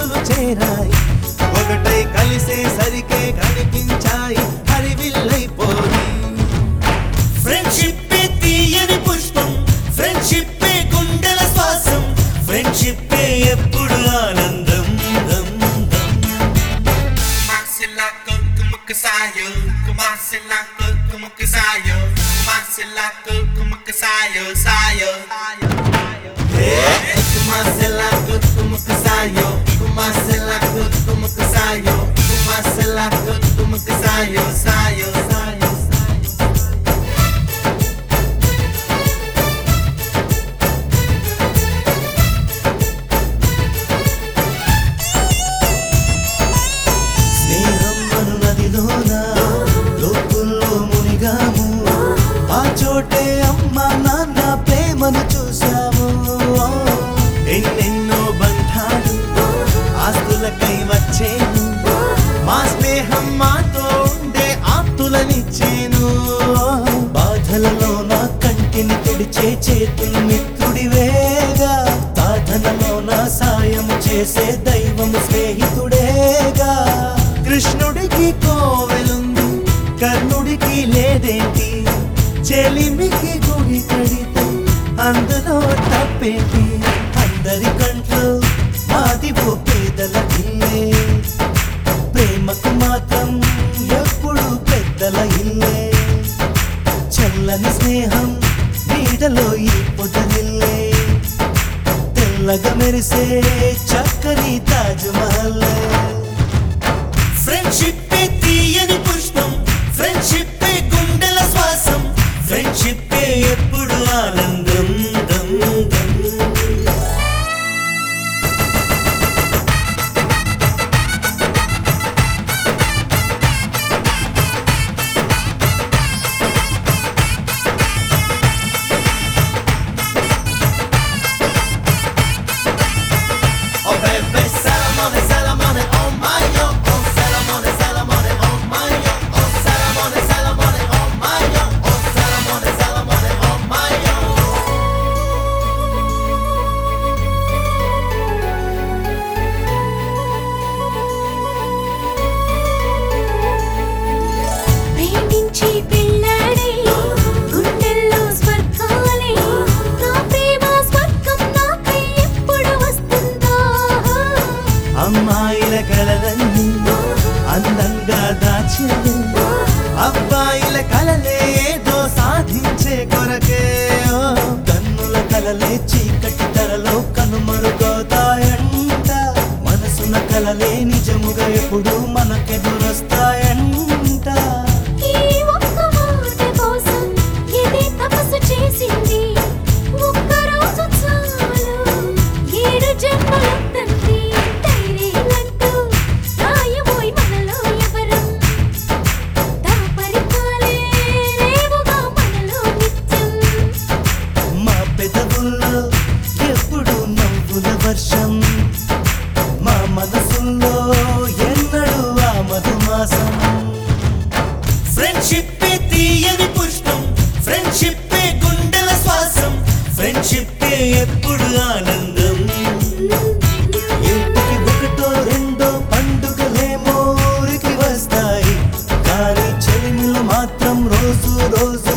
మనసులు చేరాయి ఒకటై కలిసేసరికే కనిపించాయి హరివిల్లైపోయి ఫ్రెండ్షిప్ తీయని పుష్పం ఫ్రెండ్షిప్ గుండెల శ్వాసం ఫ్రెండ్షిప్ ఎప్పుడు ఆనందం దం, దం. Kumasilako, kumukasayo, kumasilako, kumukasayo, kumasilako, kumukasayo, sayo. కుమాసెలాకు కుముకుసాయో కుమాసెలాకు కుముకుసాయో కుమాసెలాకు కుముకుసాయో సాయో సాయో సాయో స్నేహం అను నదిలోన లోతుల్లో మునిగాము ఆ చోటే అమ్మ నాన్న ప్రేమను చూసాము ఎన్నెన్నో బంధాలు ఆస్తులకై వచ్చేను మా స్నేహం మాతో ఉండే ఆప్తులనిచ్చేను బాధలలో నా కంటిని తుడిచే చేతులు మిత్రుడివేగా సాధనలో నా సాయం చేసే దైవము స్నేహితుడేగా కృష్ణుడికి కోవెలుంది కర్ణుడికి లేదేంటి చెలిమికి గుడి కడితే అందులో తప్పేంటి అందరి కంట్లో మాది ఓ పేదల ఇల్లే ప్రేమకు మాత్రం ఎప్పుడు పెద్దల ఇల్లే చల్లని స్నేహం నీడలో ఈ పొదలిల్లే తెల్లగా మెరిసే చక్కని తాజ్ మహల్ ఫ్రెండ్షిప్ తీయని పుష్పం ఫ్రెండ్షిప్ గుండెల శ్వాసం ఫ్రెండ్షిప్ ఎప్పుడు ఆనందం దం, దం. Oh baby, Salamone, Salamone, oh my yo. Oh Salamone, Salamone, oh my yo. Oh Salamone, Salamone, oh my yo. Oh Salamone, Salamone, oh my yo. ప్రేమించి పెళ్ళాడే గుండెల్లో స్వర్గాలే నా ప్రేమ స్వర్గం నాపై ఎప్పుడు వస్తుందో అమ్మాయిల కలలన్నీ అందంగా దాచింది అబ్బాయిల కలలే ఏదో సాధించే కొరకే ఓ. కన్నుల కలలే చీకటి ధరలో కనుమరుగవుతాయంట మనసున కలలే నిజముగా ఎప్పుడు మనకెదురొస్తాయంట ఈ ఒక్క మాట కోసం ఎదే తపస్సు చేసింది ఒక్క రోజు చాలు ఏడు జన్మలొద్దంది ధైర్యమంటూ రాయబోయి మనలో ఎవరం దాపరికాలే రేవుగా మనలో నిత్యం మా పెదవుల్లో ఎప్పుడు నవ్వుల వర్షం మా మనసుల్లో ఎన్నడూ ఆ మధుమాసం ఫ్రెండ్షిప్ తీయని పుష్పం ఫ్రెండ్షిప్ గుండెల శ్వాసం ఫ్రెండ్షిప్ ఎప్పుడు ఆనందం ఇంటికి ఒకటో రెండో పండుగలేమో ఊరికి వస్తాయి కానీ చెలిమిలు మాత్రం రోజు రోజు